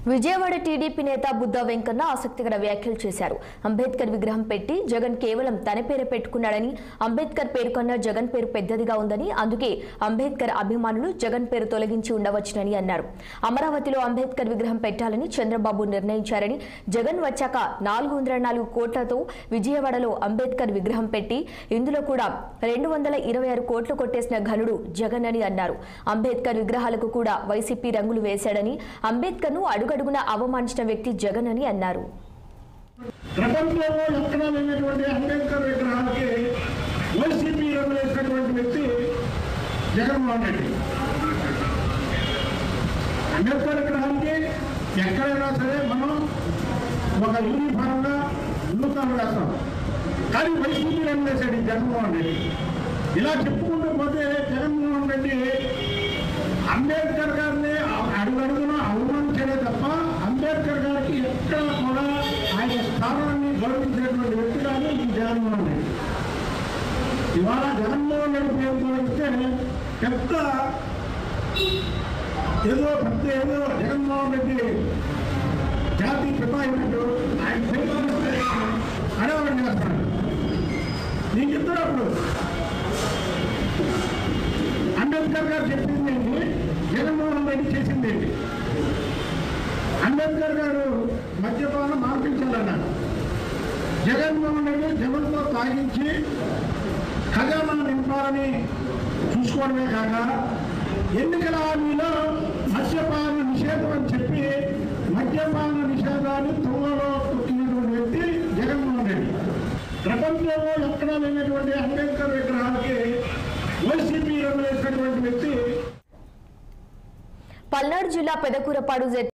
Vijayawada TDP నేత బుద్ధ వెంకన్న ఆసక్తికర వ్యాఖ్యలు చేశారు అంబేద్కర్ విగ్రహం పెట్టి జగన్ కేవలం తన పేరు పెట్టుకున్నాడని అంబేద్కర్ పేరు కన్నా జగన్ పేరు పెద్దదిగా ఉందని అందుకే అంబేద్కర్ అభిమానులు జగన్ పేరు తొలగించి ఉండవచ్చునని అన్నారు అమరావతిలో అంబేద్కర్ విగ్రహం పెట్టాలని చంద్రబాబు నిర్ణయించారని జగన్ వచ్చాక నాలుగు వందల నాలుగు కోట్లతో విజయవాడలో అంబేద్కర్ విగ్రహం పెట్టి ఇందులో కూడా రెండు వందల ఇరవై ఆరు కోట్లు కొట్టేసిన ఘనుడు జగన్ అని అన్నారు అంబేద్కర్ విగ్రహాలకు కూడా వైసీపీ రంగులు వేశాడని అంబేద్కర్ ను అడుగడుగున అవమానించిన వ్యక్తి జగన్ అని అన్నారు ప్రపంచంలో ఎక్కడా లేనటువంటి అంబేద్కర్ విగ్రహానికి వైసీపీ రంగులు వేసినటువంటి వ్యక్తి జగన్మోహన్ రెడ్డి అంబేద్కర్ విగ్రహానికి ఎక్కడైనా సరే మనం ఒక యూనిఫామ్గా యూనిఫామ్ వేస్తాం కానీ వైసీపీ రంగులు వేసాడు ఈ జగన్మోహన్ రెడ్డి ఇలా చెప్పుకుంటూ పోతే జగన్మోహన్ రెడ్డి అంబేద్కర్ గారిని అడుగడుగున అవమానించడే తప్ప అంబేద్కర్ గారికి ఎక్కడ కూడా ఆయన స్థానాన్ని గౌరవించినటువంటి వ్యక్తి కానీ ఈ జగన్మోహన్ రెడ్డి ఇవాళ జగన్మోహన్ రెడ్డి పేరు తొలగిస్తే పెద్ద ఏదో పెద్ద ఏదో జగన్మోహన్ రెడ్డి జాతి పితాయినట్టు ఆయన పేరు తొలగిస్తే అడవడం చేస్తాడు నీకు ఇద్దరు అప్పుడు అంబేద్కర్ గారు చెప్పింది ఏంటి జగన్మోహన్ రెడ్డి చేసింది ఏంటి అంబేద్కర్ గారు మద్యపానం మార్పించాలన్నారు జగన్మోహన్ రెడ్డి జగన్తో తాగించి ఖజానా నింపాలని చూసుకోవడమే కాక ఎన్నికల హామీలో మద్యపాన నిషేధం అని చెప్పి మద్యపాన నిషేధాన్ని తుంగలో తొక్కినటువంటి వ్యక్తి జగన్మోహన్ రెడ్డి ప్రపంచంలో ఎక్కడా లేనటువంటి అంబేద్కర్ విగ్రహానికి వైసీపీ రంగులు వేసినటువంటి వ్యక్తి పల్నాడు జిల్లా పెదకూరపాడు జెడ్